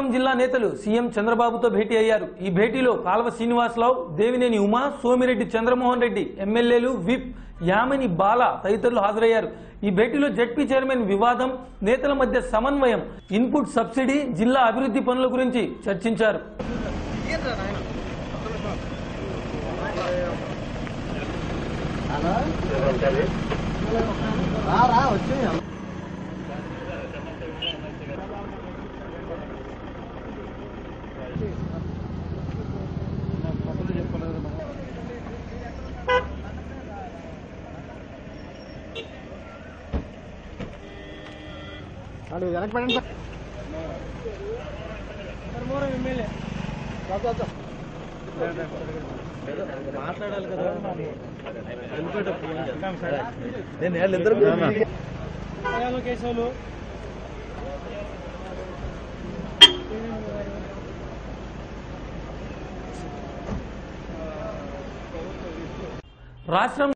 జిల్లా నేతలు సీఎం చంద్రబాబుతో భేటీ అయ్యారు ఈ భేటీలో కాల్వ శ్రీనివాసరావు దేవినేని ఉమా సోమిరెడ్డి చంద్రమోహన్ రెడ్డి ఎమ్మెల్యేలు విప్ యామిని బాల తదితరులు హాజరయ్యారు ఈ భేటీలో జడ్పీ చైర్మన్ వివాదం నేతల మధ్య సమన్వయం ఇన్పుట్ సబ్సిడీ జిల్లా అభివృద్ధి పనుల గురించి చర్చించారు రాష్ట్రం